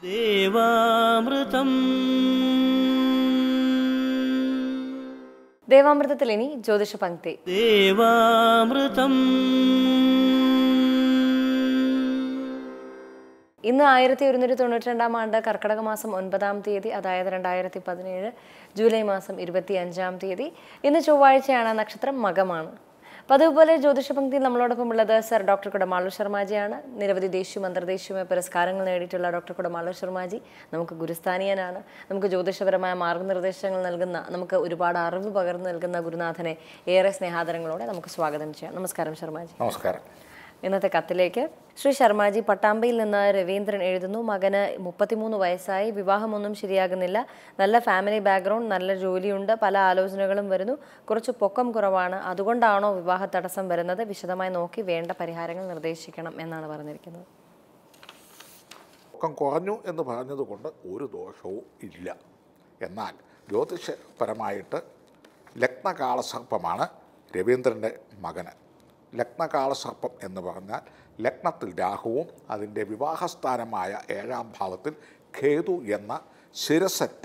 ദേവാമൃതം ദേവാമൃതത്തിൽ ഇനി ജ്യോതിഷ പങ്ക്തി ദേവാമൃതം ഇന്ന് ആയിരത്തി ഒരുന്നൂറ്റി തൊണ്ണൂറ്റി രണ്ടാം ആണ്ട് കർക്കടക മാസം ഒൻപതാം തീയതി അതായത് രണ്ടായിരത്തി പതിനേഴ് ജൂലൈ മാസം ഇരുപത്തി അഞ്ചാം തീയതി ഇന്ന് ചൊവ്വാഴ്ചയാണ് നക്ഷത്രം മകമാണ് അപ്പോൾ അതുപോലെ ജ്യോതിഷ പങ്ക്തിയിൽ നമ്മളോടൊപ്പം ഉള്ളത് സർ ഡോക്ടർ കുടമാളു ശർമാജിയാണ് നിരവധി ദേശീയ അന്തർദേശീയമായ പുരസ്കാരങ്ങൾ നേടിയിട്ടുള്ള ഡോക്ടർ കുടമാളു ശർമാജി നമുക്ക് ഗുരുസ്ഥാനീയനാണ് നമുക്ക് ജ്യോതിഷപരമായ മാർഗനിർദ്ദേശങ്ങൾ നൽകുന്ന നമുക്ക് ഒരുപാട് അറിവ് പകർന്നു നൽകുന്ന ഗുരുനാഥനെ ഏറെ സ്നേഹാദരങ്ങളോടെ നമുക്ക് സ്വാഗതം ചെയ്യാം നമസ്കാരം ശർമാജി നമസ്കാരം ഇന്നത്തെ കത്തിലേക്ക് ശ്രീ ശർമാജി പട്ടാമ്പയിൽ നിന്ന് രവീന്ദ്രൻ എഴുതുന്നു മകന് മുപ്പത്തിമൂന്ന് വയസ്സായി വിവാഹമൊന്നും ശരിയാകുന്നില്ല നല്ല ഫാമിലി ബാക്ക്ഗ്രൗണ്ട് നല്ല ജോലിയുണ്ട് പല ആലോചനകളും വരുന്നു കുറച്ച് പൊക്കം കുറവാണ് അതുകൊണ്ടാണോ വിവാഹ തടസ്സം വരുന്നത് വിശദമായി നോക്കി വേണ്ട പരിഹാരങ്ങൾ നിർദ്ദേശിക്കണം എന്നാണ് പറഞ്ഞിരിക്കുന്നത് പൊക്കം കുറഞ്ഞു എന്ന് പറഞ്ഞതുകൊണ്ട് ഒരു ദോഷവും ഇല്ല എന്നാൽ ജ്യോതിഷപരമായിട്ട് ലഗ്നകാളസർപ്പമാണ് രവീന്ദ്രൻ്റെ മകന് ലഗ്നകാളസർപ്പം എന്ന് പറഞ്ഞാൽ ലഗ്നത്തിൽ രാഹുവും അതിൻ്റെ വിവാഹസ്ഥാനമായ ഏഴാം ഭാവത്തിൽ ഖേതു എന്ന ശിരസറ്റ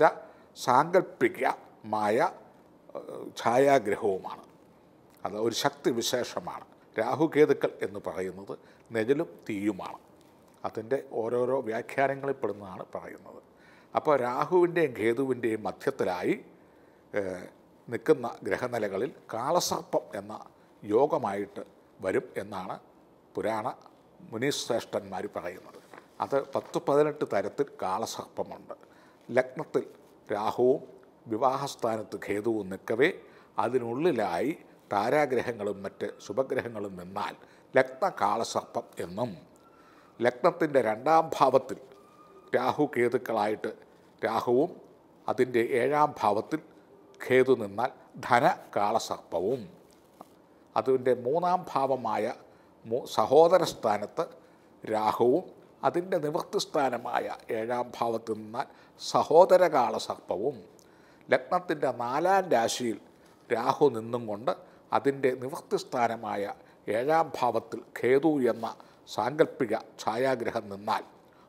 സാങ്കല്പികമായ ഏഹ്, ഛായാഗ്രഹവുമാണ് അത് ഒരു ശക്തി വിശേഷമാണ് രാഹുകേതുക്കൾ എന്ന് പറയുന്നത് നെഴലും തീയുമാണ് അതിൻ്റെ ഓരോരോ വ്യാഖ്യാനങ്ങളിൽ പെടുന്നതാണ് പറയുന്നത് അപ്പോൾ രാഹുവിൻ്റെയും കേതുവിൻ്റെയും മധ്യത്തിലായി ഏഹ്, നിൽക്കുന്ന ഗ്രഹനിലകളിൽ കാളസർപ്പം എന്ന യോഗമായിട്ട് വരും എന്നാണ് പുരാണ മുനിശ്രേഷ്ഠന്മാർ പറയുന്നത് അത് പത്ത് പതിനെട്ട് തരത്തിൽ കാളസർപ്പമുണ്ട് ലഗ്നത്തിൽ രാഹുവും വിവാഹസ്ഥാനത്ത് ഖേതുവും നിൽക്കവേ അതിനുള്ളിലായി താരാഗ്രഹങ്ങളും മറ്റ് ശുഭഗ്രഹങ്ങളും നിന്നാൽ ലഗ്ന കാളസർപ്പം എന്നും ലഗ്നത്തിൻ്റെ രണ്ടാം ഭാവത്തിൽ രാഹു കേതുക്കളായിട്ട് രാഹുവും അതിൻ്റെ ഏഴാം ഭാവത്തിൽ ഖേതു നിന്നാൽ ധന കാളസർപ്പവും അതിൻ്റെ മൂന്നാം ഭാവമായ മൂ സഹോദര സ്ഥാനത്ത് രാഹുവും അതിൻ്റെ നിവൃത്തിസ്ഥാനമായ ഏഴാം ഭാവത്തിൽ നിന്നാൽ സഹോദരകാല സർപ്പവും ലഗ്നത്തിൻ്റെ നാലാം രാശിയിൽ രാഹു നിന്നും കൊണ്ട് അതിൻ്റെ നിവൃത്തിസ്ഥാനമായ ഏഴാം ഭാവത്തിൽ ഖേതു എന്ന സാങ്കല്പിക ഛായാഗ്രഹം നിന്നാൽ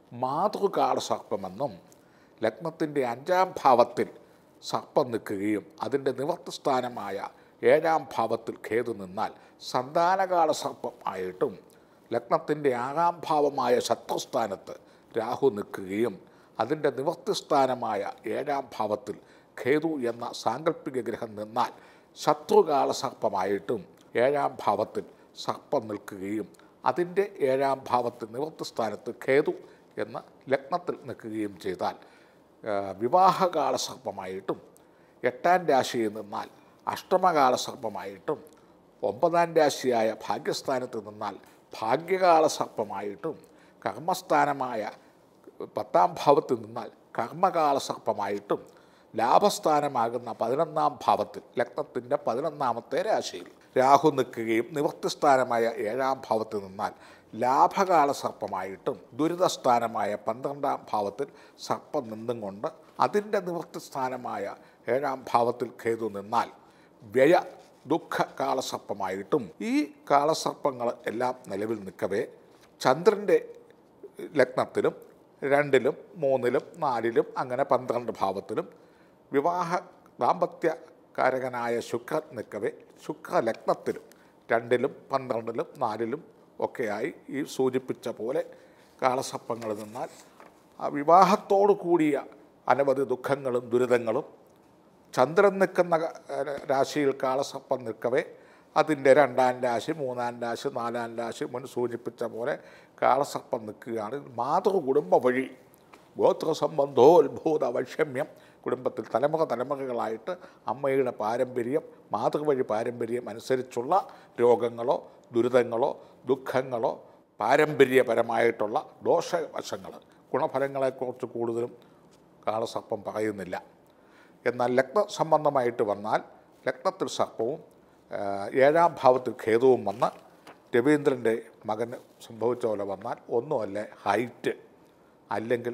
മാതൃകാല സർപ്പമെന്നും ലഗ്നത്തിൻ്റെ അഞ്ചാം ഭാവത്തിൽ സർപ്പം നിൽക്കുകയും അതിൻ്റെ നിവൃത്തിസ്ഥാനമായ ഏഴാം ഭാവത്തിൽ ഖേതു നിന്നാൽ സന്താനകാല സർപ്പം ആയിട്ടും ലഗ്നത്തിൻ്റെ ആറാം ഭാവമായ ശത്രുസ്ഥാനത്ത് രാഹു നിൽക്കുകയും അതിൻ്റെ നിവൃത്തിസ്ഥാനമായ ഏഴാം ഭാവത്തിൽ ഖേതു എന്ന സാങ്കല്പിക ഗ്രഹം നിന്നാൽ ശത്രുകാല സർപ്പമായിട്ടും ഏഴാം ഭാവത്തിൽ സർപ്പം നിൽക്കുകയും അതിൻ്റെ ഏഴാം ഭാവത്തിൽ നിവൃത്തിസ്ഥാനത്ത് ഖേതു എന്ന ലഗ്നത്തിൽ നിൽക്കുകയും ചെയ്താൽ ആ, വിവാഹകാല സർപ്പമായിട്ടും എട്ടാം രാശിയിൽ നിന്നാൽ അഷ്ടമകാല സർപ്പമായിട്ടും ഒമ്പതാം രാശിയായ ഭാഗ്യസ്ഥാനത്ത് നിന്നാൽ ഭാഗ്യകാല സർപ്പമായിട്ടും കർമ്മസ്ഥാനമായ പത്താം ഭാവത്തിൽ നിന്നാൽ കർമ്മകാല സർപ്പമായിട്ടും ലാഭസ്ഥാനമാകുന്ന പതിനൊന്നാം ഭാവത്തിൽ ലഗ്നത്തിൻ്റെ പതിനൊന്നാമത്തെ രാശിയിൽ രാഹു നിൽക്കുകയും നിവൃത്തിസ്ഥാനമായ ഏഴാം ഭാവത്തിൽ നിന്നാൽ ലാഭകാല സർപ്പമായിട്ടും ദുരിതസ്ഥാനമായ പന്ത്രണ്ടാം ഭാവത്തിൽ സർപ്പം നിന്നും കൊണ്ട് അതിൻ്റെ നിവൃത്തിസ്ഥാനമായ ഏഴാം ഭാവത്തിൽ ഖേതു നിന്നാൽ വ്യയ ദുഃഖ കാലസർപ്പമായിട്ടും ഈ കാലസർപ്പങ്ങൾ എല്ലാം നിലവിൽ നിൽക്കവേ ചന്ദ്രൻ്റെ ലഗ്നത്തിലും രണ്ടിലും മൂന്നിലും നാലിലും അങ്ങനെ പന്ത്രണ്ട് ഭാവത്തിലും വിവാഹ ദാമ്പത്യകാരകനായ ശുക്രൻ നിൽക്കവേ ശുക്രലഗ്നത്തിലും രണ്ടിലും പന്ത്രണ്ടിലും നാലിലും ഒക്കെയായി ഈ സൂചിപ്പിച്ച പോലെ കാളസർപ്പങ്ങൾ നിന്നാൽ ആ വിവാഹത്തോടു കൂടിയ അനവധി ദുഃഖങ്ങളും ദുരിതങ്ങളും ചന്ദ്രൻ നിൽക്കുന്ന ഏഹ്, രാശിയിൽ കാളസർപ്പം നിൽക്കവേ അതിൻ്റെ രണ്ടാം രാശി മൂന്നാം രാശി നാലാം രാശി മുൻ സൂചിപ്പിച്ച പോലെ കാളസർപ്പം നിൽക്കുകയാണ് മാതൃകുടുംബ വഴി ഗോത്രസംബന്ധോത്ഭൂത വൈഷമ്യം കുടുംബത്തിൽ തലമുറ തലമുറകളായിട്ട് അമ്മയുടെ പാരമ്പര്യം മാതൃവഴി പാരമ്പര്യം അനുസരിച്ചുള്ള രോഗങ്ങളോ ദുരിതങ്ങളോ ദുഃഖങ്ങളോ പാരമ്പര്യപരമായിട്ടുള്ള ദോഷവശങ്ങൾ ഗുണഫലങ്ങളെക്കുറിച്ച് കൂടുതലും കാളസർപ്പം പറയുന്നില്ല എന്നാൽ ലഗ്ന സംബന്ധമായിട്ട് വന്നാൽ ലഗ്നത്തിൽ സർപ്പവും ആ, ഏഴാം ഭാവത്തിൽ ഖേദവും വന്ന് രവീന്ദ്രൻ്റെ മകന് സംഭവിച്ച പോലെ വന്നാൽ ഒന്നുമല്ല ഹൈറ്റ് അല്ലെങ്കിൽ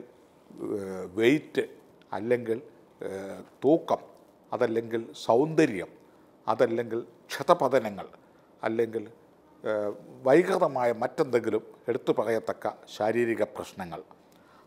വെയിറ്റ് അല്ലെങ്കിൽ ഏ, തൂക്കം അതല്ലെങ്കിൽ സൗന്ദര്യം അതല്ലെങ്കിൽ ക്ഷതപതനങ്ങൾ അല്ലെങ്കിൽ ഏ, വൈകൃതമായ മറ്റെന്തെങ്കിലും എടുത്തു പറയത്തക്ക ശാരീരിക പ്രശ്നങ്ങൾ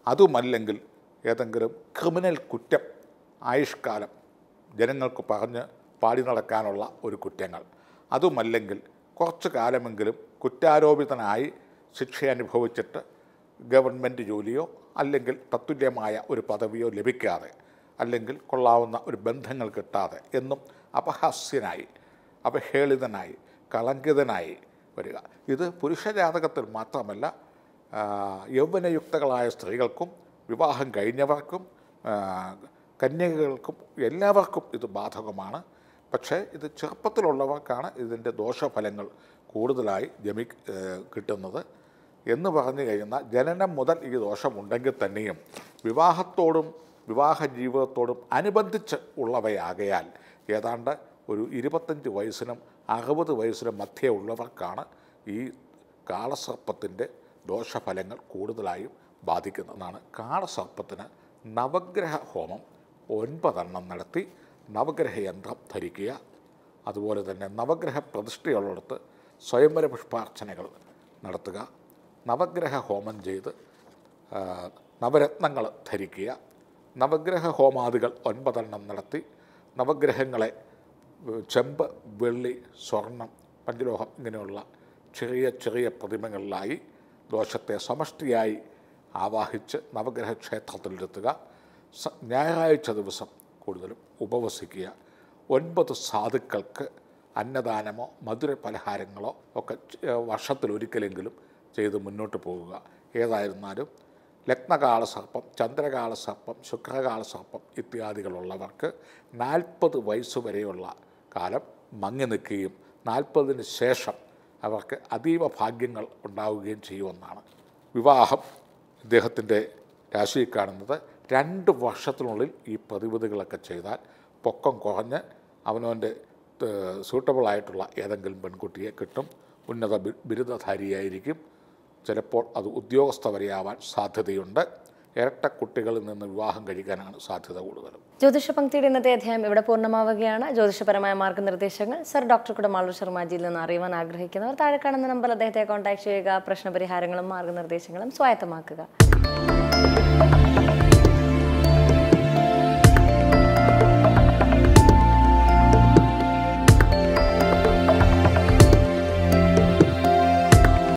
അതുമല്ലെങ്കിൽ ഏതെങ്കിലും ക്രിമിനൽ കുറ്റം ആയുഷ്കാലം ജനങ്ങൾക്ക് പറഞ്ഞ് പാടി നടക്കാനുള്ള ഒരു കുറ്റങ്ങൾ അതുമല്ലെങ്കിൽ കുറച്ചു കാലമെങ്കിലും കുറ്റാരോപിതനായി ശിക്ഷ അനുഭവിച്ചിട്ട് ഗവൺമെൻറ് ജോലിയോ അല്ലെങ്കിൽ തത്തുല്യമായ ഒരു പദവിയോ ലഭിക്കാതെ അല്ലെങ്കിൽ കൊള്ളാവുന്ന ഒരു ബന്ധങ്ങൾ കിട്ടാതെ എന്നും അപഹാസ്യനായി അപഹേളിതനായി കളങ്കിതനായി വരിക ഇത് പുരുഷജാതകത്തിൽ മാത്രമല്ല ആ, യൗവനയുക്തകളായ സ്ത്രീകൾക്കും വിവാഹം കഴിഞ്ഞവർക്കും ആ, കന്യകകൾക്കും എല്ലാവർക്കും ഇത് ബാധകമാണ് പക്ഷേ ഇത് ചെറുപ്പത്തിലുള്ളവർക്കാണ് ഇതിൻ്റെ ദോഷഫലങ്ങൾ കൂടുതലായി ജമി ഏഹ് കിട്ടുന്നത് എന്ന് പറഞ്ഞു കഴിഞ്ഞാൽ ജനനം മുതൽ ഈ ദോഷമുണ്ടെങ്കിൽ തന്നെയും വിവാഹത്തോടും വിവാഹ ജീവിതത്തോടും അനുബന്ധിച്ച് ഉള്ളവയാകയാൽ ഏതാണ്ട് ഒരു ഇരുപത്തഞ്ച് വയസ്സിനും അറുപത് വയസ്സിനും മധ്യേ ഉള്ളവർക്കാണ് ഈ കാളസർപ്പത്തിൻ്റെ ദോഷഫലങ്ങൾ കൂടുതലായും ബാധിക്കുന്നതാണ് കാളസർപ്പത്തിന് നവഗ്രഹ ഹോമം ഒൻപതെണ്ണം നടത്തി നവഗ്രഹ യന്ത്രം ധരിക്കുക അതുപോലെ തന്നെ നവഗ്രഹ പ്രതിഷ്ഠയുള്ളിടത്ത് സ്വയംവര പുഷ്പാർച്ചനകൾ നടത്തുക നവഗ്രഹ ഹോമം ചെയ്ത് ആ, നവരത്നങ്ങൾ ധരിക്കുക നവഗ്രഹ ഹോമാദികൾ ഒൻപതെണ്ണം നടത്തി നവഗ്രഹങ്ങളെ ഏഹ്, ചെമ്പ് വെള്ളി സ്വർണം പഞ്ചലോഹം ഇങ്ങനെയുള്ള ചെറിയ ചെറിയ പ്രതിമകളിലായി ദോഷത്തെ സമഷ്ടിയായി ആവാഹിച്ച് നവഗ്രഹ ക്ഷേത്രത്തിലെത്തുക സ- ഞായറാഴ്ച ദിവസം കൂടുതലും ഉപവസിക്കുക ഒൻപത് സാധുക്കൾക്ക് അന്നദാനമോ മധുര പലഹാരങ്ങളോ ഒക്കെ ച- ഏഹ് വർഷത്തിലൊരിക്കലെങ്കിലും ചെയ്ത് മുന്നോട്ട് പോവുക ഏതായിരുന്നാലും ലഗ്നകാല സർപ്പം ചന്ദ്രകാല സർപ്പം ശുക്രകാല സർപ്പം ഇത്യാദികളുള്ളവർക്ക് നാൽപ്പത് വയസ്സ് വരെയുള്ള കാലം മങ്ങി നിൽക്കുകയും നാൽപ്പതിന് ശേഷം അവർക്ക് അതീവ ഭാഗ്യങ്ങൾ ഉണ്ടാവുകയും ചെയ്യുമെന്നാണ് വിവാഹം ഇദ്ദേഹത്തിൻ്റെ രാശിയിൽ കാണുന്നത് രണ്ട് വർഷത്തിനുള്ളിൽ ഈ പ്രതിവിധികളൊക്കെ ചെയ്താൽ പൊക്കം കുറഞ്ഞ് അവനവൻ്റെ സൂട്ടബിളായിട്ടുള്ള ഏതെങ്കിലും പെൺകുട്ടിയെ കിട്ടും ഉന്നത ബി- ബിരുദധാരിയായിരിക്കും ചിലപ്പോൾ അത് ഉദ്യോഗസ്ഥ വരെയാവാൻ സാധ്യതയുണ്ട് ഇരട്ട കുട്ടികളിൽ നിന്ന് വിവാഹം കഴിക്കാനാണ് സാധ്യത കൂടുതലും ജ്യോതിഷ പങ്ക്തിയുടെ ഇന്നത്തെ അധ്യായം ഇവിടെ പൂർണ്ണമാവുകയാണ് ജ്യോതിഷപരമായ മാർഗ്ഗനിർദ്ദേശങ്ങൾ സർ ഡോക്ടർ കുടമാളൂർ ശർമാജിയിൽ നിന്ന് അറിയുവാൻ ആഗ്രഹിക്കുന്നവർ താഴെ കാണുന്ന നമ്പറിൽ അദ്ദേഹത്തെ കോൺടാക്ട് ചെയ്യുക പ്രശ്നപരിഹാരങ്ങളും മാർഗ്ഗനിർദ്ദേശങ്ങളും സ്വായത്തമാക്കുക